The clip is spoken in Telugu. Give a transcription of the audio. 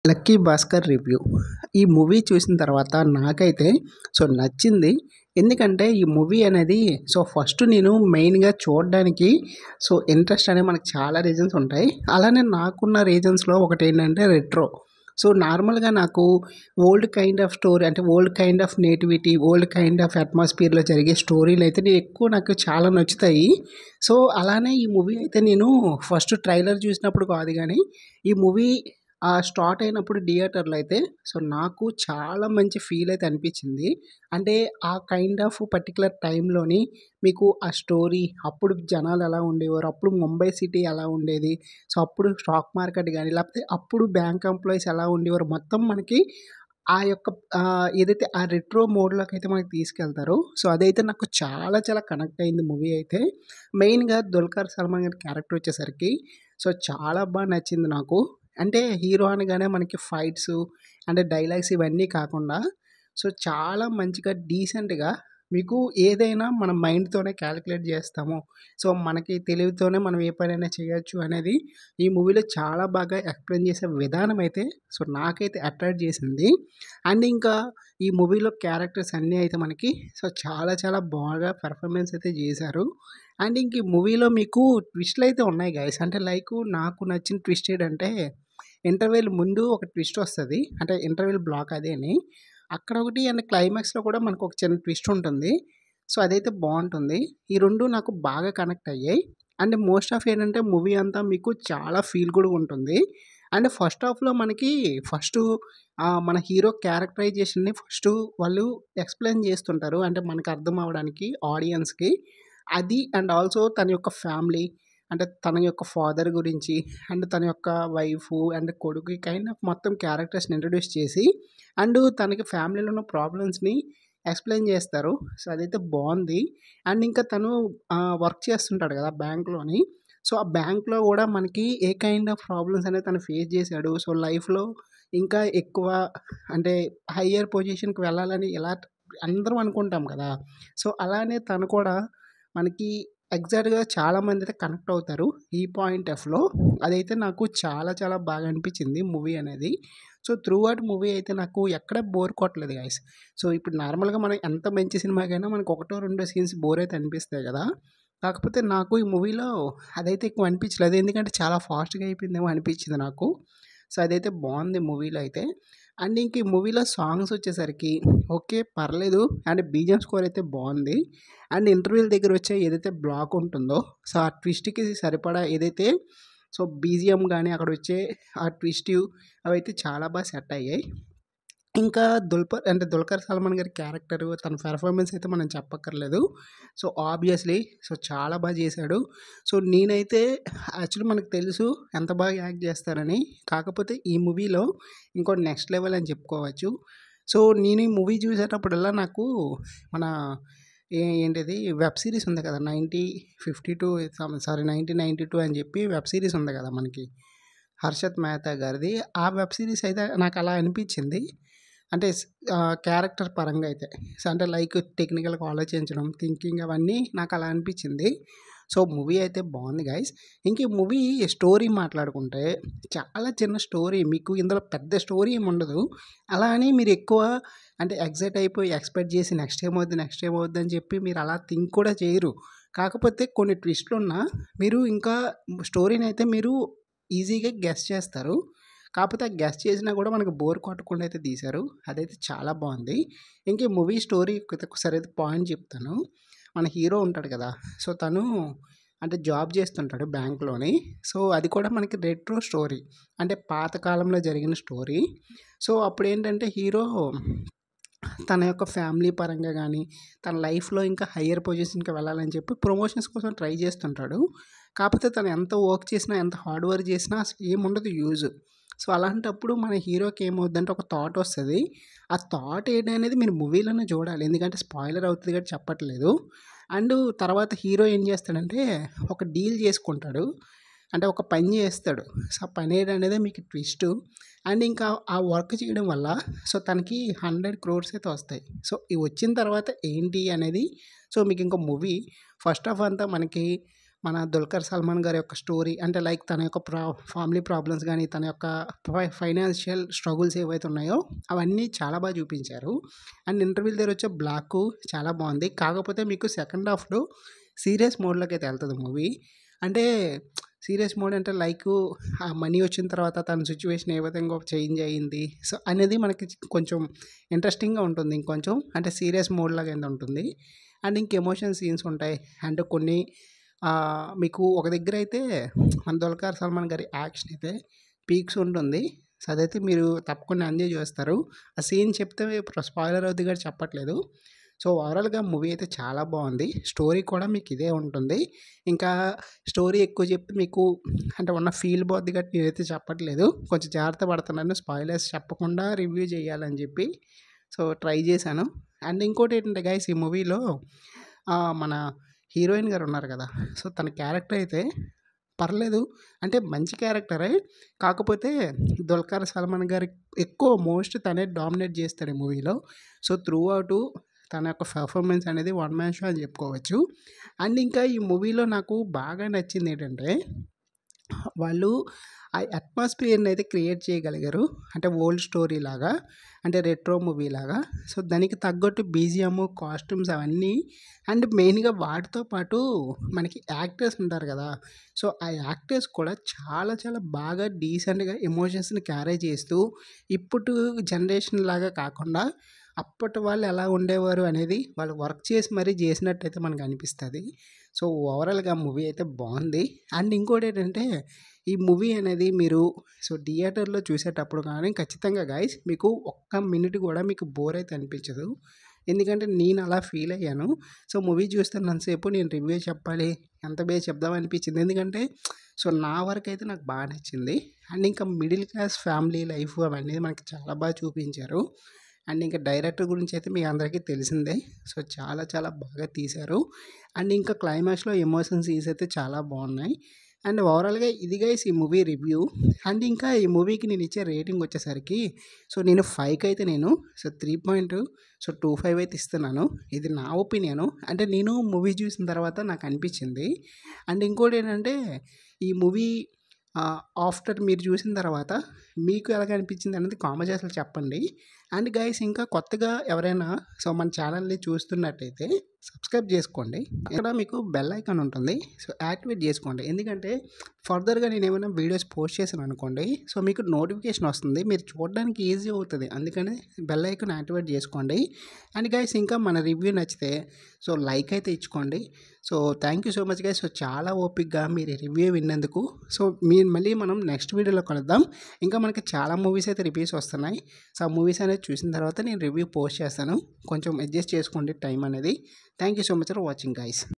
లక్కీ భాస్కర్ రివ్యూ ఈ మూవీ చూసిన తర్వాత నాకైతే సో నచ్చింది ఎందుకంటే ఈ మూవీ అనేది సో ఫస్ట్ నేను మెయిన్గా చూడడానికి సో ఇంట్రెస్ట్ అనేది మనకు చాలా రీజన్స్ ఉంటాయి అలానే నాకున్న రీజన్స్లో ఒకటి ఏంటంటే రెట్రో సో నార్మల్గా నాకు ఓల్డ్ కైండ్ ఆఫ్ స్టోరీ అంటే old kind of nativity old kind of అట్మాస్ఫియర్లో జరిగే స్టోరీలు అయితే నేను ఎక్కువ నాకు చాలా నచ్చుతాయి సో అలానే ఈ మూవీ అయితే నేను ఫస్ట్ ట్రైలర్ చూసినప్పుడు కాదు కానీ ఈ మూవీ స్టార్ట్ అయినప్పుడు థియేటర్లో అయితే సో నాకు చాలా మంచి ఫీల్ అయితే అనిపించింది అంటే ఆ కైండ్ ఆఫ్ పర్టికులర్ టైంలోని మీకు ఆ స్టోరీ అప్పుడు జనాలు ఎలా ఉండేవారు అప్పుడు ముంబై సిటీ ఎలా ఉండేది సో అప్పుడు స్టాక్ మార్కెట్ కానీ లేకపోతే అప్పుడు బ్యాంక్ ఎంప్లాయీస్ ఎలా ఉండేవారు మొత్తం మనకి ఆ యొక్క ఏదైతే ఆ రెట్రో మోడ్లోకి అయితే మనకి తీసుకెళ్తారో సో అదైతే నాకు చాలా చాలా కనెక్ట్ అయింది మూవీ అయితే మెయిన్గా దుల్కర్ సల్మాన్ గారి క్యారెక్టర్ వచ్చేసరికి సో చాలా బాగా నచ్చింది నాకు అంటే హీరో అనగానే మనకి ఫైట్స్ అంటే డైలాగ్స్ ఇవన్నీ కాకుండా సో చాలా మంచిగా డీసెంట్గా మీకు ఏదైనా మన మైండ్తోనే క్యాలిక్యులేట్ చేస్తాము సో మనకి తెలివితోనే మనం ఏ పనైనా చేయొచ్చు అనేది ఈ మూవీలో చాలా బాగా ఎక్స్ప్లెయిన్ చేసే విధానం అయితే సో నాకైతే అట్రాక్ట్ చేసింది అండ్ ఇంకా ఈ మూవీలో క్యారెక్టర్స్ అన్నీ అయితే మనకి సో చాలా చాలా బాగా పెర్ఫార్మెన్స్ అయితే చేశారు అండ్ ఇంక ఈ మూవీలో మీకు ట్విస్ట్లు అయితే ఉన్నాయి గైస్ అంటే లైక్ నాకు నచ్చిన ట్విస్ట్ ఏంటంటే ఇంటర్వెల్ ముందు ఒక ట్విస్ట్ వస్తుంది అంటే ఇంటర్వెల్ బ్లాక్ అదే అని అక్కడ ఒకటి అండ్ క్లైమాక్స్లో కూడా మనకు ఒక చిన్న ట్విస్ట్ ఉంటుంది సో అదైతే బాగుంటుంది ఈ రెండు నాకు బాగా కనెక్ట్ అయ్యాయి అండ్ మోస్ట్ ఆఫ్ ఏంటంటే మూవీ అంతా మీకు చాలా ఫీల్ కూడా ఉంటుంది అండ్ ఫస్ట్ హాఫ్లో మనకి ఫస్ట్ మన హీరో క్యారెక్టరైజేషన్ని ఫస్ట్ వాళ్ళు ఎక్స్ప్లెయిన్ చేస్తుంటారు అంటే మనకు అర్థం అవ్వడానికి ఆడియన్స్కి అది అండ్ ఆల్సో తన యొక్క ఫ్యామిలీ అంటే తన యొక్క ఫాదర్ గురించి అండ్ తన యొక్క వైఫ్ అండ్ కొడుకు కైండ్ ఆఫ్ మొత్తం క్యారెక్టర్స్ని ఇంట్రడ్యూస్ చేసి అండ్ తనకి ఫ్యామిలీలో ఉన్న ప్రాబ్లమ్స్ని ఎక్స్ప్లెయిన్ చేస్తారు సో అదైతే బాగుంది అండ్ ఇంకా తను వర్క్ చేస్తుంటాడు కదా బ్యాంక్లోని సో ఆ బ్యాంక్లో కూడా మనకి ఏ కైండ్ ఆఫ్ ప్రాబ్లమ్స్ అనేది తను ఫేస్ చేశాడు సో లైఫ్లో ఇంకా ఎక్కువ అంటే హయ్యర్ పొజిషన్కి వెళ్ళాలని ఎలా అందరం అనుకుంటాం కదా సో అలానే తను కూడా మనకి ఎగ్జాక్ట్గా చాలామంది అయితే కనెక్ట్ అవుతారు ఈ పాయింట్ ఆఫ్లో అదైతే నాకు చాలా చాలా బాగా అనిపించింది మూవీ అనేది సో త్రూ అవుట్ మూవీ అయితే నాకు ఎక్కడ బోర్ కొట్టలేదు గైస్ సో ఇప్పుడు నార్మల్గా మనం ఎంత మంచి సినిమాకైనా మనకు ఒకటో రెండో సీన్స్ బోర్ అయితే అనిపిస్తాయి కదా కాకపోతే నాకు ఈ మూవీలో అదైతే ఎక్కువ అనిపించలేదు ఎందుకంటే చాలా ఫాస్ట్గా అయిపోయిందేమో అనిపించింది నాకు సో అదైతే బాగుంది మూవీలో అయితే అండ్ ఇంక ఈ మూవీలో సాంగ్స్ వచ్చేసరికి ఓకే పర్లేదు అండ్ బీజిఎం స్కోర్ అయితే బాగుంది అండ్ ఇంటర్వ్యూల దగ్గర వచ్చే ఏదైతే బ్లాక్ ఉంటుందో సో ఆ ట్విస్ట్కి సరిపడా ఏదైతే సో బీజిఎం కానీ అక్కడ వచ్చే ఆ ట్విస్ట్ అవైతే చాలా బాగా సెట్ అయ్యాయి ఇంకా దుల్పర్ అంటే దుల్కర్ సల్మాన్ గారి క్యారెక్టర్ తన పెర్ఫార్మెన్స్ అయితే మనం చెప్పక్కర్లేదు సో ఆబ్వియస్లీ సో చాలా బాగా చేశాడు సో నేనైతే యాక్చువల్లీ మనకు తెలుసు ఎంత బాగా యాక్ట్ చేస్తారని కాకపోతే ఈ మూవీలో ఇంకో నెక్స్ట్ లెవెల్ అని చెప్పుకోవచ్చు సో నేను ఈ మూవీ చూసేటప్పుడల్లా నాకు మన ఏంటిది వెబ్ సిరీస్ ఉంది కదా ninety fifty two sorry nineteen ninety two అని చెప్పి వెబ్ సిరీస్ ఉంది కదా మనకి హర్షత్ మెహతా గారిది ఆ వెబ్ సిరీస్ అయితే నాకు అలా అనిపించింది అంటే క్యారెక్టర్ పరంగా అయితే అంటే లైక్ టెక్నికల్గా ఆలోచించడం థింకింగ్ అవన్నీ నాకు అలా అనిపించింది సో మూవీ అయితే బాగుంది గైస్ ఇంక ఈ మూవీ స్టోరీ మాట్లాడుకుంటే చాలా చిన్న స్టోరీ మీకు ఇందులో పెద్ద స్టోరీ ఏమి ఉండదు అలా అని మీరు ఎక్కువ అంటే ఎగ్జైట్ అయిపోయి ఎక్స్పెక్ట్ చేసి నెక్స్ట్ ఏమవుద్ది నెక్స్ట్ ఏమవుద్ది అని చెప్పి మీరు అలా థింక్ కూడా చేయరు కాకపోతే కొన్ని ట్విస్ట్లు ఉన్నా మీరు ఇంకా స్టోరీని అయితే మీరు ఈజీగా గెస్ చేస్తారు కాకపోతే ఆ గెస్ట్ చేసినా కూడా మనకు బోర్ కొట్టకుండా అయితే తీశారు అదైతే చాలా బాగుంది ఇంక మూవీ స్టోరీ ఒకసారి అయితే పాయింట్ చెప్తాను మన హీరో ఉంటాడు కదా సో తను అంటే జాబ్ చేస్తుంటాడు బ్యాంక్లోని సో అది కూడా మనకి రెట్రో స్టోరీ అంటే పాతకాలంలో జరిగిన స్టోరీ సో అప్పుడు ఏంటంటే హీరో తన యొక్క ఫ్యామిలీ పరంగా కానీ తన లైఫ్లో ఇంకా హయ్యర్ పొజిషన్కి వెళ్ళాలని చెప్పి ప్రమోషన్స్ కోసం ట్రై చేస్తుంటాడు కాకపోతే తను ఎంత వర్క్ చేసినా ఎంత హార్డ్ వర్క్ చేసినా అసలు ఏముండదు యూజ్ సో అలాంటప్పుడు మన హీరోకి ఏమవుద్దంటే ఒక థాట్ వస్తుంది ఆ థాట్ ఏంటనేది మీరు మూవీలోనే చూడాలి ఎందుకంటే స్పాయిలర్ అవుతుంది కాబట్టి చెప్పట్లేదు అండ్ తర్వాత హీరో ఏం చేస్తాడంటే ఒక డీల్ చేసుకుంటాడు అంటే ఒక పని చేస్తాడు సో ఆ పని ఏంటనేది మీకు ట్విస్ట్ అండ్ ఇంకా ఆ వర్క్ చేయడం వల్ల సో తనకి హండ్రెడ్ క్రోర్స్ అయితే వస్తాయి సో ఇవి వచ్చిన తర్వాత ఏంటి అనేది సో మీకు ఇంకో మూవీ ఫస్ట్ ఆఫ్ అంతా మనకి మన దుల్కర్ సల్మాన్ గారి యొక్క స్టోరీ అంటే లైక్ తన యొక్క ప్రా ఫ్యామిలీ ప్రాబ్లమ్స్ కానీ తన యొక్క ఫై ఫైనాన్షియల్ స్ట్రగుల్స్ ఏవైతే ఉన్నాయో అవన్నీ చాలా బాగా చూపించారు అండ్ ఇంటర్వ్యూల దగ్గర వచ్చే బ్లాక్ చాలా బాగుంది కాకపోతే మీకు సెకండ్ హాఫ్లో సీరియస్ మోడ్లోకి అయితే వెళ్తుంది మూవీ అంటే సీరియస్ మోడ్ అంటే లైక్ ఆ మనీ వచ్చిన తర్వాత తన సిచ్యువేషన్ ఏ విధంగా చేంజ్ అయ్యింది సో అనేది మనకి కొంచెం ఇంట్రెస్టింగ్గా ఉంటుంది ఇంకొంచెం అంటే సీరియస్ మోడ్ లాగా ఎంత ఉంటుంది అండ్ ఇంక ఎమోషన్ సీన్స్ ఉంటాయి అంటే కొన్ని ఆ, మీకు ఒక దగ్గర అయితే మన దుల్కర్ సల్మాన్ గారి యాక్షన్ అయితే పీక్స్ ఉంటుంది సో అదైతే మీరు తప్పకుండా ఎంజాయ్ చేస్తారు ఆ సీన్ చెప్తే స్పాయిలర్ అవుతుంది కూడా చెప్పట్లేదు సో ఓవరాల్గా మూవీ అయితే చాలా బాగుంది స్టోరీ కూడా మీకు ఇదే ఉంటుంది ఇంకా స్టోరీ ఎక్కువ చెప్తే మీకు అంటే ఉన్న ఫీల్ పోద్ది గట్టి నేనైతే చెప్పట్లేదు కొంచెం జాగ్రత్త పడుతున్నాను స్పాయిలర్స్ చెప్పకుండా రివ్యూ చేయాలని చెప్పి సో ట్రై చేశాను అండ్ ఇంకోటి ఏంటంటే గైస్ ఈ మూవీలో మన హీరోయిన్ గారు ఉన్నారు కదా సో తన క్యారెక్టర్ అయితే పర్లేదు అంటే మంచి క్యారెక్టరే కాకపోతే దుల్కర్ సల్మాన్ గారి ఎక్కువ మోస్ట్ తనే డామినేట్ చేస్తాడు ఈ మూవీలో సో త్రూ అవుట్ తన యొక్క పర్ఫార్మెన్స్ అనేది వన్ మ్యాన్ షో అని చెప్పుకోవచ్చు అండ్ ఇంకా ఈ మూవీలో నాకు బాగా నచ్చింది ఏంటంటే వాళ్ళు ఆ అట్మాస్ఫియర్ని అయితే క్రియేట్ చేయగలిగారు అంటే ఓల్డ్ స్టోరీ లాగా అంటే రెట్రో మూవీ లాగా సో దానికి తగ్గట్టు బీజిఎమ్ కాస్ట్యూమ్స్ అవన్నీ అండ్ మెయిన్గా వాటితో పాటు మనకి యాక్టర్స్ ఉంటారు కదా సో ఆ యాక్టర్స్ కూడా చాలా చాలా బాగా డీసెంట్గా ఎమోషన్స్ని క్యారీ చేస్తూ ఇప్పుడు జనరేషన్ లాగా కాకుండా అప్పటి వాళ్ళు ఎలా ఉండేవారు అనేది వాళ్ళు వర్క్ చేసి మరీ చేసినట్టయితే మనకు అనిపిస్తుంది సో ఓవరాల్గా మూవీ అయితే బాగుంది అండ్ ఇంకోటి ఏంటంటే ఈ మూవీ అనేది మీరు సో థియేటర్లో చూసేటప్పుడు కానీ ఖచ్చితంగా గాయస్ మీకు ఒక్క మినిట్ కూడా మీకు బోర్ అయితే అనిపించదు ఎందుకంటే నేను అలా ఫీల్ అయ్యాను సో మూవీ చూస్తున్నంతసేపు నేను రివ్యూ చెప్పాలి ఎంత బేస్ చెప్దాం అనిపించింది ఎందుకంటే సో నా వరకు అయితే నాకు బాగా నచ్చింది అండ్ ఇంకా మిడిల్ క్లాస్ ఫ్యామిలీ లైఫ్ అవన్నీ మనకి చాలా బాగా చూపించారు అండ్ ఇంకా డైరెక్టర్ గురించి అయితే మీ అందరికీ తెలిసిందే సో చాలా చాలా బాగా తీశారు అండ్ ఇంకా క్లైమాక్స్లో ఎమోషన్ సీన్స్ అయితే చాలా బాగున్నాయి అండ్ ఓవరాల్గా ఇది గైస్ ఈ మూవీ రివ్యూ అండ్ ఇంకా ఈ మూవీకి నేను ఇచ్చే రేటింగ్ వచ్చేసరికి సో నేను ఫైవ్కి అయితే నేను so three point so two five అయితే ఇస్తున్నాను ఇది నా ఒపీనియను అంటే నేను మూవీ చూసిన తర్వాత నాకు అనిపించింది అండ్ ఇంకోటి ఏంటంటే ఈ మూవీ ఆఫ్టర్ మీరు చూసిన తర్వాత మీకు ఎలాగ అనిపించింది అనేది కామెంట్ చేసి చెప్పండి అండ్ గైస్ ఇంకా కొత్తగా ఎవరైనా సో మన ఛానల్ని చూస్తున్నట్టయితే సబ్స్క్రైబ్ చేసుకోండి ఇక్కడ మీకు బెల్ ఐకాన్ ఉంటుంది సో యాక్టివేట్ చేసుకోండి ఎందుకంటే ఫర్దర్గా నేను ఏమైనా వీడియోస్ పోస్ట్ చేశాను అనుకోండి సో మీకు నోటిఫికేషన్ వస్తుంది మీరు చూడడానికి ఈజీ అవుతుంది అందుకని బెల్ ఐకాన్ యాక్టివేట్ చేసుకోండి అండ్ గైస్ ఇంకా మన రివ్యూ నచ్చితే సో లైక్ అయితే ఇచ్చుకోండి so thank you so much guys so చాలా ఓపిక్గా మీరు రివ్యూ విన్నందుకు సో మీ మళ్ళీ మనం నెక్స్ట్ వీడియోలో కలుద్దాం ఇంకా మనకి చాలా మూవీస్ అయితే రివ్యూస్ వస్తున్నాయి సో ఆ మూవీస్ అనేది చూసిన తర్వాత నేను రివ్యూ పోస్ట్ చేస్తాను కొంచెం అడ్జస్ట్ చేసుకోండి టైం అనేది thank you so much for watching guys